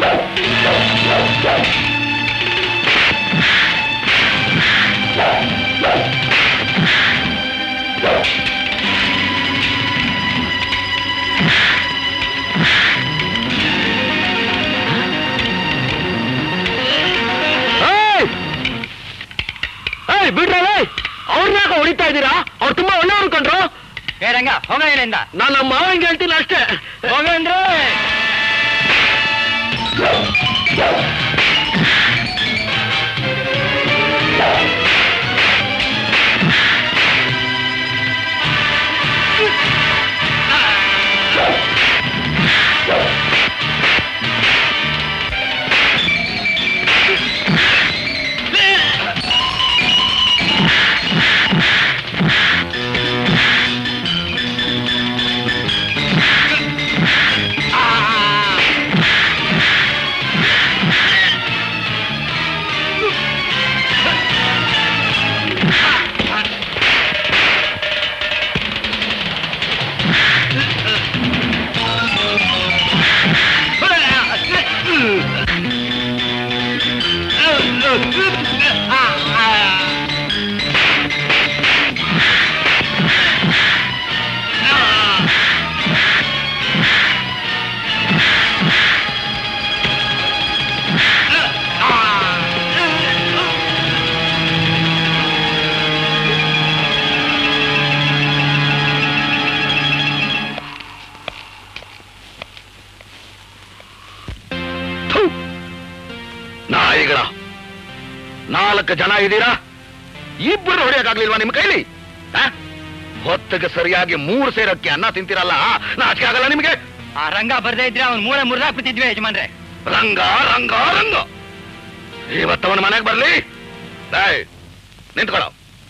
ಬಿಡ್ರಲ್ಲ ಅವ್ರನ್ನ ಯಾಕೆ ಹೊಡಿತಾ ಇದ್ದೀರಾ ಅವ್ರು ತುಂಬಾ ಒಳ್ಳೆಯವ್ರು ಕಂಡ್ರು ಏ ರಂಗ ಹೋಗ ಇಲ್ಲಿಂದ ನಾನು ನಮ್ಮ ಮಾವಂಗೆ ಹೇಳ್ತೀನಿ ಅಷ್ಟೇ ಹೋಗಂದ್ರೆ ಥು! ನಾಯಿಗಳ ನಾಲ್ಕು ಜನ ಇದ್ದೀರಾ ಇಬ್ಬರು ಹೊಡೆಯಕ್ಕಾಗ್ಲಿಲ್ವಾ ನಿಮ್ ಕೈಲಿ ಆ? ಹೊತ್ತಿಗೆ ಸರಿಯಾಗಿ ಮೂರು ಸೇರಕ್ಕೆ ಅನ್ನ ತಿಂತೀರಲ್ಲ ನಾಚಿಕೆ ಆಗಲ್ಲ ನಿಮ್ಗೆ ಆ ರಂಗ ಬರ್ದೇ ಇದ್ರೆ ಅವ್ನ್ ಮೂಳೆ ಮುರಿದಾಕ್ಬಿಟ್ಟಿದ್ವಿ ಯಜಮಾನ್ರೆ ರಂಗ ರಂಗ ರಂಗ ಇವತ್ತವನ ಮನೆಗೆ ಬರ್ಲಿ ಏಯ್, ನಿಂತ್ಕೊಳ್ಳೋ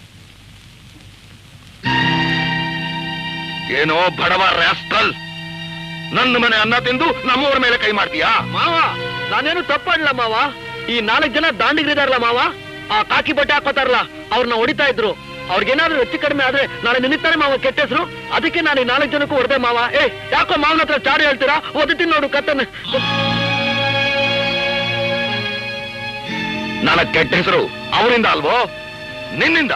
ಏನೋ ಬಡವ ರಾಸ್ಕಲ್ ನನ್ನ ಮನೆ ಅನ್ನ ತಿಂದು ನಮ್ಮೂರ ಮೇಲೆ ಕೈ ಮಾಡ್ತೀಯಾ ಮಾವ ನಾನೇನು ತಪ್ಪಾಡ್ಲ ಮಾವ ಈ ನಾಲ್ಕು ಜನ ದಾಂಡಿಗರಿದಾರಲ್ಲ ಮಾವ ಆ ಕಾಕಿ ಬಟ್ಟೆ ಹಾಕೋತಾರಲ್ಲ ಅವ್ರನ್ನ ಹೊಡಿತಾ ಇದ್ರು ಅವ್ರಿಗೇನಾದ್ರೂ ಹೆಚ್ಚು ಕಡಿಮೆ ಆದ್ರೆ ನಾಳೆ ನಿನ್ನಿತ್ತಾನೆ ಮಾವ ಕೆಟ್ಟ ಹೆಸರು ಅದಕ್ಕೆ ನಾನು ಈ ನಾಲ್ಕು ಜನಕ್ಕೂ ಹೊಡೆದೆ ಮಾವ ಏ ಯಾಕೋ ಮಾವನ ಹತ್ರ ಚಾಡಿ ಹೇಳ್ತೀರಾ ಓದಿತೀನಿ ನೋಡು ಕತ್ತನೆ ನನಗ್ ಕೆಟ್ಟ ಹೆಸರು ಅವರಿಂದ ಅಲ್ವೋ ನಿನ್ನಿಂದ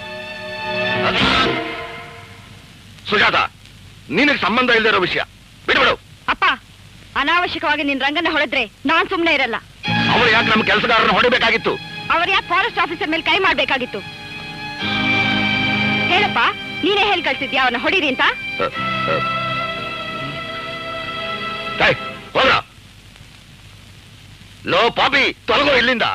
ಸುಜಾತ ನಿನಗೆ ಸಂಬಂಧ ಇಲ್ದಿರೋ ವಿಷಯ ಬಿಡ್ಬಿಡು ಅಪ್ಪ ಅನಾವಶ್ಯಕವಾಗಿ ನಿನ್ ರಂಗನ ಹೊಡೆದ್ರೆ ನಾನ್ ಸುಮ್ನೆ ಇರಲ್ಲ ಅವಳು ಯಾಕೆ ನಮ್ಮ ಕೆಲಸಗಾರರನ್ನ ಹೊಡಿಬೇಕಾಗಿತ್ತು ಅವ್ರ ಯಾಕೆ ಫಾರೆಸ್ಟ್ ಆಫೀಸರ್ ಮೇಲೆ ಕೈ ಮಾಡ್ಬೇಕಾಗಿತ್ತು ಹೇಳಪ್ಪ ನೀನೇ ಹೇಳಿ ಕಳ್ಸಿದ್ಯಾ ಅವನ ಹೊಡೀರಿ ಅಂತ ಅ, ಅ. ಏಯ್, ಹೋಗ್ರ ಲೋ ಪಾಪಿ ತೊಲಗೋ ಇಲ್ಲಿಂದ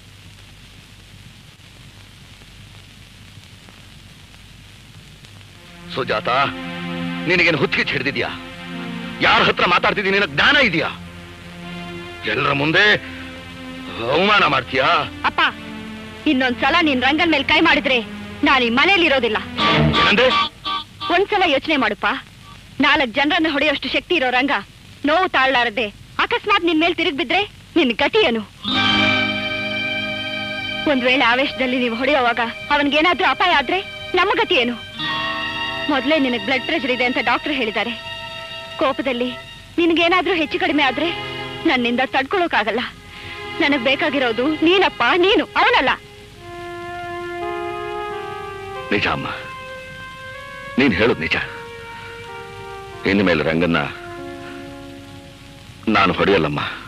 ಸುಜಾತ ನಿನಗೇನು ಹುಚ್ಚಿಗೆ ಹಿಡಿದಿದ್ಯಾ ಯಾರ ಹತ್ರ ಮಾತಾಡ್ತಿದ್ದೀನಿ ನಿನಗೆ ಜ್ಞಾನ ಇದೆಯಾ ಎಲ್ಲರ ಮುಂದೆ ಅವಮಾನ ಮಾಡ್ತೀಯಾ ಅಪ್ಪ ಇನ್ನೊಂದ್ಸಲ ನಿನ್ ರಂಗನ್ ಮೇಲೆ ಕೈ ಮಾಡಿದ್ರೆ ನಾನು ಈ ಮನೇಲಿ ಇರೋದಿಲ್ಲ ಏನಂದೆ ಒಂದ್ಸಲ ಯೋಚನೆ ಮಾಡುಪ್ಪ ನಾಲ್ಕ್ ಜನರನ್ನ ಹೊಡೆಯೋಷ್ಟು ಶಕ್ತಿ ಇರೋ ರಂಗ ನೋವು ತಾಳ್ಲಾರದೆ ಅಕಸ್ಮಾತ್ ನಿನ್ ಮೇಲೆ ತಿರುಗ್ ಬಿದ್ರೆ ನಿನ್ ಗತಿ ಏನು ಒಂದ್ ವೇಳೆ ಆವೇಶದಲ್ಲಿ ನೀವು ಹೊಡೆಯುವಾಗ ಅವನ್ಗೇನಾದ್ರೂ ಅಪಾಯ ಆದ್ರೆ ನಮ್ಮ ಗತಿ ಏನು ಮೊದ್ಲೇ ನಿನಗ್ ಬ್ಲಡ್ ಪ್ರೆಷರ್ ಇದೆ ಅಂತ ಡಾಕ್ಟರ್ ಹೇಳಿದ್ದಾರೆ ಕೋಪದಲ್ಲಿ ನಿನಗೇನಾದ್ರೂ ಹೆಚ್ಚು ಕಡಿಮೆ ಆದ್ರೆ ನನ್ನಿಂದ ತಡ್ಕೊಳಕ್ಕಾಗಲ್ಲ ನನಗ್ ಬೇಕಾಗಿರೋದು ನೀನಪ್ಪ ನೀನು ಅವನಲ್ಲ ನಿಜ ಅಮ್ಮ ನೀನ್ ಹೇಳೋದು ನಿಜ ಇನ್ನು ಮೇಲೆ ರಂಗನ್ನ ನಾನು ಹೊಡೆಯಲ್ಲಮ್ಮ